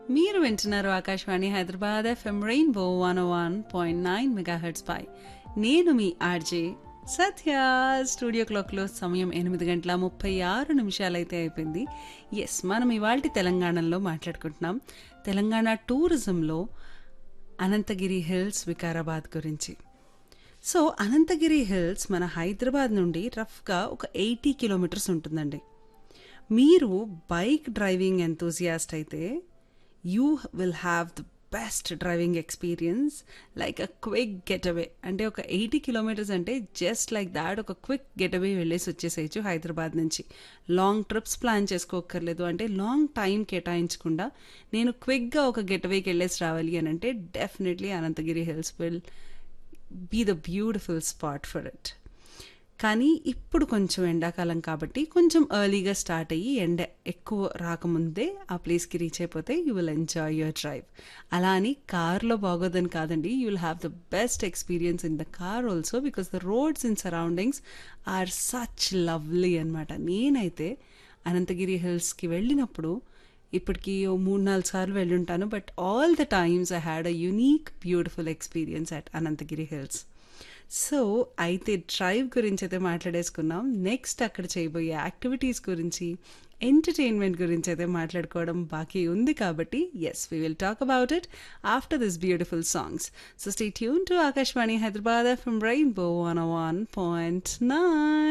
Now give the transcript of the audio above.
మీరు వింటున్నారు Akashvani Hyderabad FM rainbow one one point nine megahertz పై నేను మీ ఆర్జే సత్య స్టూడియో క్లాక్లో సమయం ఎనిమిది గంటల ముప్పై ఆరు నిమిషాలైతే అయిపోయింది ఎస్ మనం ఇవాళ తెలంగాణలో మాట్లాడుకుంటున్నాం తెలంగాణ టూరిజంలో అనంతగిరి హిల్స్ వికారాబాద్ గురించి సో అనంతగిరి హిల్స్ మన హైదరాబాద్ నుండి రఫ్గా ఒక ఎయిటీ కిలోమీటర్స్ ఉంటుందండి మీరు బైక్ డ్రైవింగ్ ఎంతూజియాస్ట్ అయితే you will have the best driving experience like a quick get away అంటే ఒక ఎయిటీ కిలోమీటర్స్ అంటే జస్ట్ లైక్ దాట్ ఒక క్విక్ గెట్ అవే వెళ్ళేసి వచ్చేసేయచ్చు హైదరాబాద్ నుంచి లాంగ్ ట్రిప్స్ ప్లాన్ చేసుకోకర్లేదు అంటే లాంగ్ టైం కేటాయించకుండా నేను క్విక్గా ఒక గెట్ అవేకి వెళ్ళేసి రావాలి అని అంటే definitely Ananthagiri hills will be the beautiful spot for it కానీ ఇప్పుడు కొంచెం ఎండాకాలం కాబట్టి కొంచెం ఎర్లీగా స్టార్ట్ అయ్యి ఎండ ఎక్కువ రాకముందే ఆ ప్లేస్కి రీచ్ అయిపోతే you will enjoy your drive అలా అని కార్లో బాగోదని కాదండి you will have the best experience in the car also because the roads in surroundings are such lovely అనమాట నేనైతే అనంతగిరి హిల్స్కి వెళ్ళినప్పుడు ఇప్పటికి ఓ మూడు నాలుగు సార్లు వెళ్ళుంటాను but all the times I had a unique beautiful experience at Ananthagiri hills so అయితే drive గురించి అయితే మాట్లాడేసుకున్నాం నెక్స్ట్ అక్కడ చేయబోయే యాక్టివిటీస్ గురించి ఎంటర్టైన్మెంట్ గురించి అయితే మాట్లాడుకోవడం బాకీ ఉంది కాబట్టి yes we will talk about it after this beautiful songs so stay tune to Akashvani Hyderabad from rainbow one one point nine